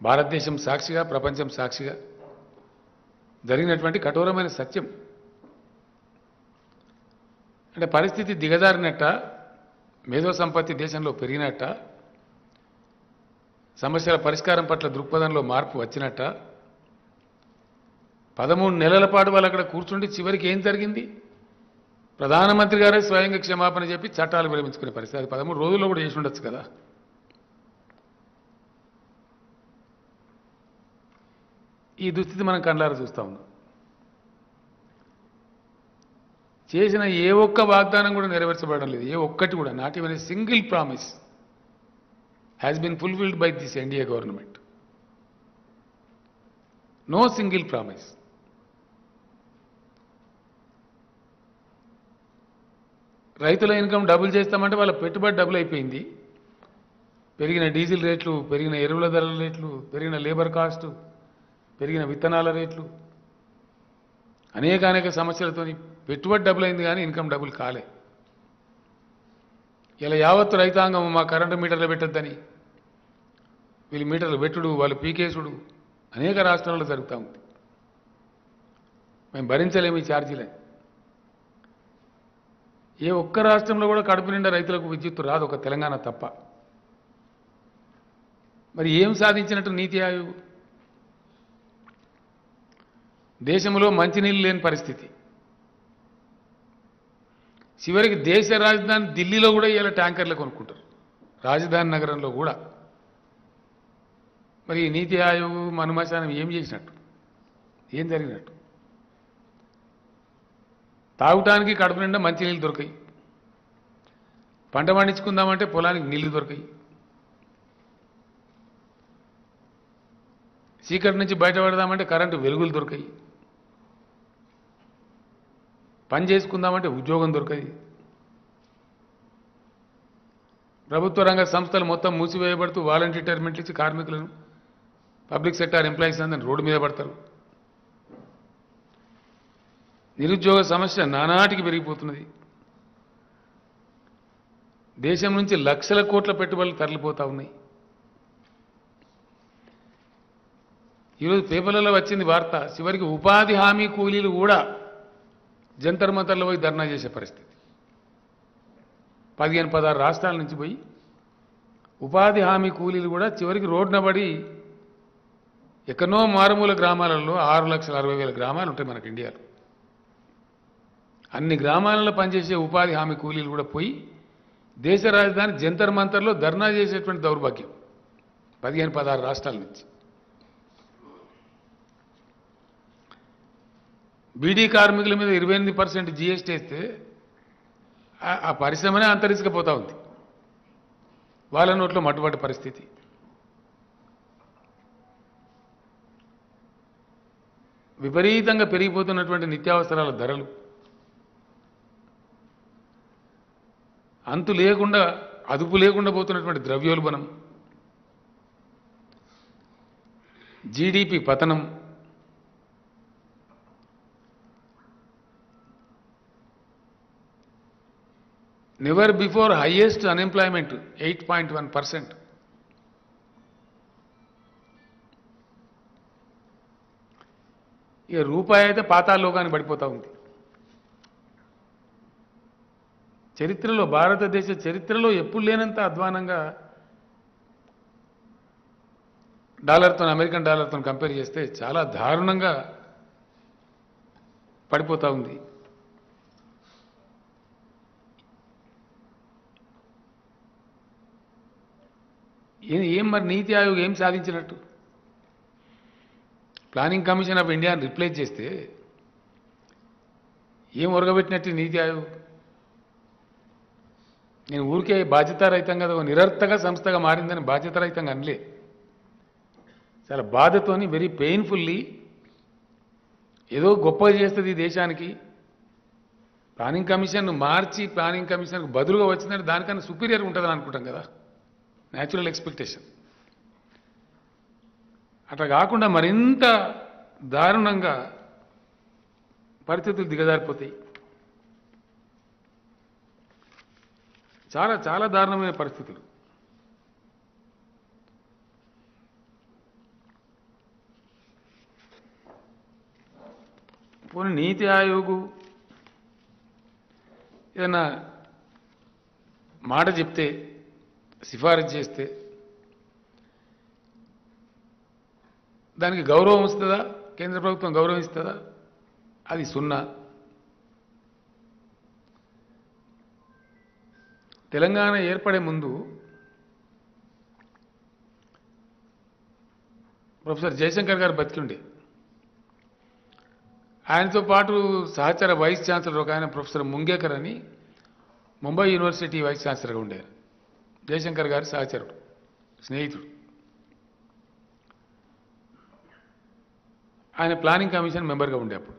భారతదేశం సాక్షిగా ప్రపంచం సాక్షిగా జరిగినటువంటి కఠోరమైన సత్యం అంటే పరిస్థితి దిగజారినట్ట మేధో సంపత్తి దేశంలో పెరిగినట్ట సమస్యల పరిష్కారం పట్ల దృక్పథంలో మార్పు వచ్చినట్ట పదమూడు నెలల పాటు వాళ్ళు అక్కడ కూర్చుండి చివరికి ఏం జరిగింది ప్రధానమంత్రి గారే స్వయంగా క్షమాపణ చెప్పి చట్టాలు విరమించుకునే పరిస్థితి అది పదమూడు రోజుల్లో కూడా చేసి ఉండొచ్చు కదా ఈ దుస్థితి మనం కళ్ళారా చూస్తా ఉన్నాం చేసిన ఏ ఒక్క వాగ్దానం కూడా నెరవేర్చబడడం లేదు ఏ ఒక్కటి కూడా not even a single promise has been fulfilled by this NDA government no single promise రైతుల ఇన్కమ్ డబుల్ చేస్తామంటే వాళ్ళ పెట్టుబడి డబుల్ అయిపోయింది పెరిగిన డీజిల్ రేట్లు పెరిగిన ఎరువుల ధరల రేట్లు పెరిగిన లేబర్ కాస్టు పెరిగిన విత్తనాల రేట్లు అనేక అనేక సమస్యలతోని పెట్టుబడి డబుల్ అయింది కానీ ఇన్కమ్ డబుల్ కాలే ఇలా యావత్తు రైతాంగం మా కరెంటు మీటర్లు పెట్టొద్దని వీళ్ళు మీటర్లు పెట్టుడు వాళ్ళు పీకేసుడు అనేక రాష్ట్రాల్లో జరుగుతూ ఉంది మేము భరించలేము ఈ ఛార్జీలే ఏ ఒక్క రాష్ట్రంలో కూడా కడుపు నిండా రైతులకు విద్యుత్ రాదు ఒక తెలంగాణ తప్ప మరి ఏం సాధించినట్టు నీతి ఆయోగ్ దేశంలో మంచినీళ్ళు లేని పరిస్థితి చివరికి దేశ రాజధాని ఢిల్లీలో కూడా ఇలా ట్యాంకర్లు కొనుక్కుంటారు రాజధాని నగరంలో కూడా మరి ఈ నీతి ఆయోగ్ మనుమశానం ఏం చేసినట్టు ఏం జరిగినట్టు తాగటానికి కడుపు నిండా మంచి నీళ్ళు దొరకాయి పంట పండించుకుందామంటే పొలానికి నీళ్లు దొరకాయి చీకటి నుంచి బయటపడదామంటే కరెంటు వెలుగులు దొరకాయి పని చేసుకుందామంటే ఉద్యోగం దొరకది ప్రభుత్వ రంగ సంస్థలు మొత్తం మూసివేయబడుతూ వాలంటీర్ రిటైర్మెంట్లు ఇచ్చి కార్మికులను పబ్లిక్ సెక్టార్ ఎంప్లాయీస్ అందరిని రోడ్డు మీద పడతారు నిరుద్యోగ సమస్య నానాటికి పెరిగిపోతున్నది దేశం నుంచి లక్షల కోట్ల పెట్టుబడులు తరలిపోతా ఉన్నాయి ఈరోజు పేపర్లలో వచ్చింది వార్త చివరికి ఉపాధి హామీ కూలీలు కూడా జంతర్ మంతర్లో పోయి ధర్నా చేసే పరిస్థితి పదిహేను పదహారు రాష్ట్రాల నుంచి పోయి ఉపాధి హామీ కూలీలు కూడా చివరికి రోడ్డున పడి ఎక్కడో మారుమూల గ్రామాలలో ఆరు లక్షల అరవై వేల గ్రామాలు ఉంటాయి మనకి ఇండియాలో అన్ని గ్రామాలలో పనిచేసే ఉపాధి హామీ కూలీలు కూడా పోయి దేశ రాజధాని జంతర్ మంతర్లో ధర్నా చేసేటువంటి దౌర్భాగ్యం పదిహేను పదహారు రాష్ట్రాల నుంచి బీడీ కార్మికుల మీద ఇరవై ఎనిమిది పర్సెంట్ జీఎస్టీ వేస్తే ఆ- ఆ పరిశ్రమనే అంతరించకపోతా ఉంది వాళ్ళ నోట్లో మట్టుబడ్డ పరిస్థితి విపరీతంగా పెరిగిపోతున్నటువంటి నిత్యావసరాల ధరలు అంతు లేకుండా అదుపు లేకుండా పోతున్నటువంటి ద్రవ్యోల్బణం జీడిపి పతనం never before highest unemployment eight point one percent ఇక రూపాయి అయితే పాతాల్లోకానికి పడిపోతూ ఉంది చరిత్రలో భారతదేశ చరిత్రలో ఎప్పుడు లేనంత అధ్వానంగా డాలర్తో అమెరికన్ డాలర్తో కంపేర్ చేస్తే చాలా దారుణంగా పడిపోతూ ఉంది ఏ- ఏం మరి నీతి ఆయోగ్ ఏం సాధించినట్టు ప్లానింగ్ కమిషన్ ఆఫ్ ఇండియాని రిప్లేస్ చేస్తే ఏం ఒరగబెట్టినట్టు నీతి ఆయోగ్ నేను ఊరికే బాధ్యతారహితంగా ఒక నిరర్థక సంస్థగా మారిందని బాధ్యతారహితంగా అనలే చాలా బాధతోని వెరీ పెయిన్ఫుల్లీ ఏదో గొప్పగా చేస్తుంది ఈ దేశానికి ప్లానింగ్ కమిషన్ మార్చి ప్లానింగ్ కమిషన్కు బదులుగా వచ్చిందంటే దానికన్నా సుపీరియర్ ఉంటుందని అనుకుంటాం కదా న్యాచురల్ ఎక్స్పెక్టేషన్ అట్లా కాకుండా మరింత దారుణంగా పరిస్థితులు దిగజారిపోతాయి చాలా చాలా దారుణమైన పరిస్థితులు పోనీ నీతి ఆయోగు ఏదన్నా మాట చెప్తే సిఫారసు చేస్తే దానికి గౌరవం వస్తుందా కేంద్ర ప్రభుత్వం గౌరవం ఇస్తుందా అది సున్నా తెలంగాణ ఏర్పడే ముందు ప్రొఫెసర్ జయశంకర్ గారు బతికిండే ఆయనతో పాటు సహచర వైస్ ఛాన్సలర్ ఒక ఆయన ప్రొఫెసర్ ముంగేకర్ అని ముంబై యూనివర్సిటీ వైస్ ఛాన్సలర్గా ఉండేవారు జయశంకర్ గారి సహచరుడు స్నేహితుడు ఆయన ప్లానింగ్ కమిషన్ మెంబర్గా ఉండే అప్పుడు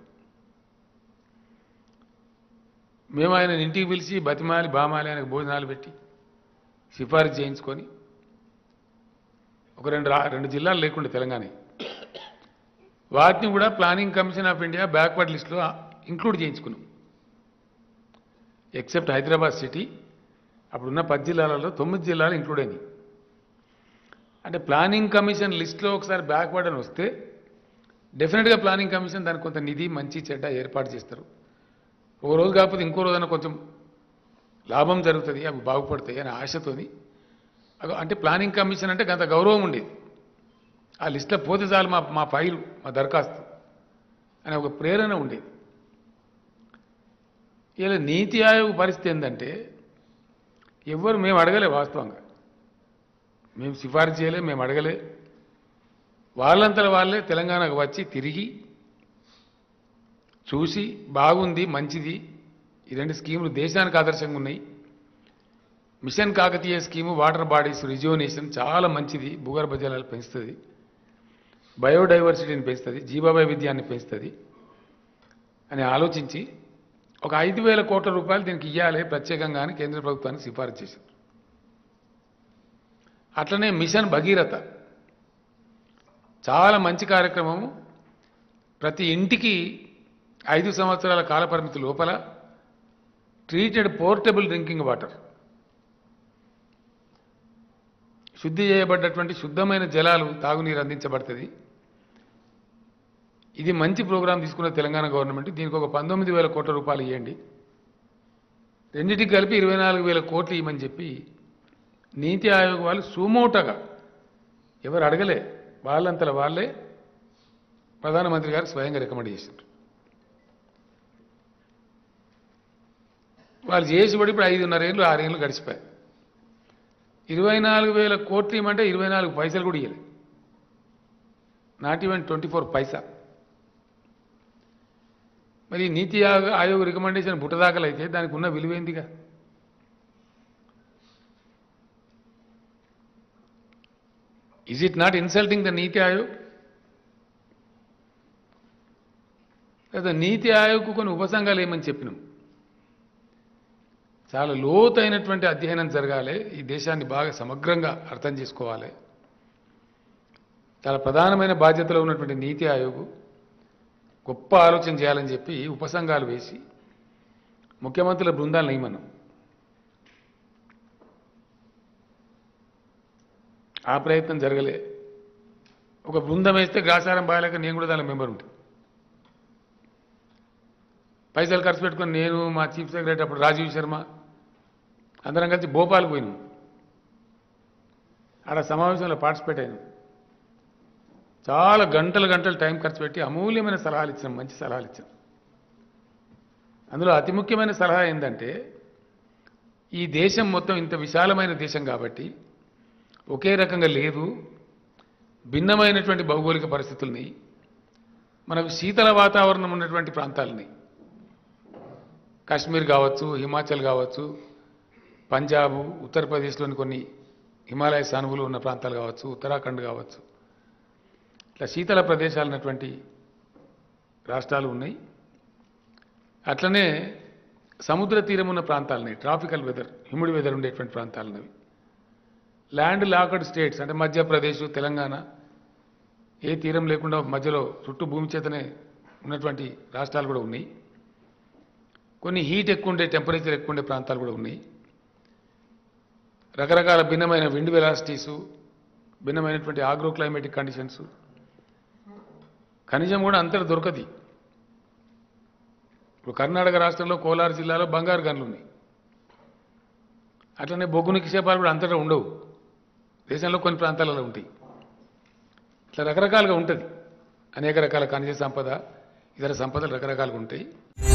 మేము ఆయన ఇంటికి పిలిచి బతిమాలి బామాలి ఆయనకు భోజనాలు పెట్టి సిఫారసు చేయించుకొని ఒక రెండు రా రెండు జిల్లాలు లేకుండే తెలంగాణ వాటిని కూడా planning commission of India backward లిస్టులో ఇంక్లూడ్ చేయించుకున్నాం ఎక్సెప్ట్ హైదరాబాద్ సిటీ అప్పుడున్న పది జిల్లాలలో తొమ్మిది జిల్లాలు ఇంక్లూడ్ అయినాయి అంటే ప్లానింగ్ కమిషన్ లిస్టులో ఒకసారి బ్యాక్వర్డ్ అని వస్తే డెఫినెట్గా ప్లానింగ్ కమిషన్ దానికి కొంత నిధి మంచి చెడ్డ ఏర్పాటు చేస్తారు ఓ రోజు కాకపోతే ఇంకో రోజైనా కొంచెం లాభం జరుగుతుంది అవి బాగుపడతాయి అనే ఆశతోని అగో అంటే ప్లానింగ్ కమిషన్ అంటే గంత గౌరవం ఉండేది ఆ లిస్టులో పోతే చాలు మా మా ఫైలు మా దరఖాస్తు అనే ఒక ప్రేరణ ఉండేది ఇలా నీతి ఆయోగ్ పరిస్థితి ఏంటంటే ఎవ్వరు మేము అడగలే వాస్తవంగా మేము సిఫారసు చేయలే మేము అడగలే వాళ్ళంతట వాళ్ళే తెలంగాణకు వచ్చి తిరిగి చూసి బాగుంది మంచిది ఈ రెండు స్కీములు దేశానికి ఆదర్శంగా ఉన్నాయి mission Kakatiya scheme water bodies rejuvenation చాలా మంచిది భూగర్భ జలాలు పెంచుతుంది బయోడైవర్సిటీని పెంచుతుంది జీవ వైవిధ్యాన్ని పెంచుతుంది అని ఆలోచించి ఒక ఐదు వేల కోట్ల రూపాయలు దీనికి ఇవ్వాలి ప్రత్యేకంగా అని కేంద్ర ప్రభుత్వానికి సిఫారసు చేశారు అట్లనే మిషన్ భగీరథ చాలా మంచి కార్యక్రమము ప్రతి ఇంటికి ఐదు సంవత్సరాల కాలపరిమితి లోపల ట్రీటెడ్ పోర్టబుల్ డ్రింకింగ్ వాటర్ శుద్ధి చేయబడ్డటువంటి శుద్ధమైన జలాలు తాగునీరు అందించబడుతుంది ఇది మంచి ప్రోగ్రాం తీసుకున్న తెలంగాణ గవర్నమెంట్ దీనికి ఒక పంతొమ్మిది వేల కోట్ల రూపాయలు ఇవ్వండి రెండింటికి కలిపి ఇరవై నాలుగు వేల కోట్లు ఇవ్వమని చెప్పి నీతి ఆయోగ్ వాళ్ళు సుమోటగా ఎవరు అడగలే వాళ్ళంతలో వాళ్ళే ప్రధానమంత్రి గారు స్వయంగా రికమెండ్ చేశారు వాళ్ళు చేసి పడి ఇప్పుడు ఐదున్నర ఏళ్ళు ఆరేళ్ళు గడిచిపోయాయి ఇరవై నాలుగు వేల కోట్లు ఇవ్వమంటే ఇరవై నాలుగు పైసలు కూడా ఇవ్వలేదు not even twenty four paisa మరి నీతి ఆయోగ- ఆయోగ్ రికమెండేషన్ బుట్టదాఖలు అయితే దానికి ఉన్న విలువేందిగా is it not insulting the Niti Aayog లేదా నీతి ఆయోగ్కు కొన్ని ఉపసంఘాలు ఏమని చెప్పినాం చాలా లోతైనటువంటి అధ్యయనం జరగాలి ఈ దేశాన్ని బాగా సమగ్రంగా అర్థం చేసుకోవాలి చాలా ప్రధానమైన బాధ్యతలో ఉన్నటువంటి నీతి ఆయోగ్ గొప్ప ఆలోచన చేయాలని చెప్పి ఉపసంఘాలు వేసి ముఖ్యమంత్రుల బృందాలు నియమనం ఆ ప్రయత్నం జరగలే ఒక బృందం వేస్తే గ్రాసారం బాగాలేక నేను కూడా దాని మెంబర్ ఉంటాను పైసలు ఖర్చు పెట్టుకొని నేను మా చీఫ్ సెక్రటరీ అప్పుడు రాజీవ్ శర్మ అందరం కలిసి భోపాల్ పోయినాం ఆడ సమావేశంలో పార్టిసిపేట్ అయినాం చాలా గంటలు గంటలు టైం ఖర్చు పెట్టి అమూల్యమైన సలహాలు ఇచ్చినాం మంచి సలహాలు ఇచ్చాం అందులో అతి ముఖ్యమైన సలహా ఏంటంటే ఈ దేశం మొత్తం ఇంత విశాలమైన దేశం కాబట్టి ఒకే రకంగా లేదు భిన్నమైనటువంటి భౌగోళిక పరిస్థితుల్ని మనకు శీతల వాతావరణం ఉన్నటువంటి ప్రాంతాలని కాశ్మీర్ కావచ్చు హిమాచల్ కావచ్చు పంజాబ్ ఉత్తరప్రదేశ్లోని కొన్ని హిమాలయ సానువులు ఉన్న ప్రాంతాలు కావచ్చు ఉత్తరాఖండ్ కావచ్చు ఇట్లా శీతల ప్రదేశాలు ఉన్నటువంటి రాష్ట్రాలు ఉన్నాయి అట్లనే సముద్ర తీరం ఉన్న ప్రాంతాలని ట్రాపికల్ వెదర్ హ్యూమిడ్ వెదర్ ఉండేటువంటి ప్రాంతాలన్నవి ల్యాండ్ లాకడ్ స్టేట్స్ అంటే మధ్యప్రదేశ్ తెలంగాణ ఏ తీరం లేకుండా మధ్యలో చుట్టూ భూమి చేతనే ఉన్నటువంటి రాష్ట్రాలు కూడా ఉన్నాయి కొన్ని హీట్ ఎక్కువ ఉండే టెంపరేచర్ ఎక్కువ ఉండే ప్రాంతాలు కూడా ఉన్నాయి రకరకాల భిన్నమైన విండ్ వెలాసిటీసు భిన్నమైనటువంటి ఆగ్రో క్లైమేటిక్ కండిషన్స్ ఖనిజం కూడా అంతట దొరకది ఇప్పుడు కర్ణాటక రాష్ట్రంలో కోలార్ జిల్లాలో బంగారు గనులు ఉన్నాయి అట్లనే బొగ్గు నిక్షేపాలు కూడా అంతటా ఉండవు దేశంలో కొన్ని ప్రాంతాలలో ఉంటాయి ఇట్లా రకరకాలుగా ఉంటుంది అనేక రకాల ఖనిజ సంపద ఇతర సంపదలు రకరకాలుగా ఉంటాయి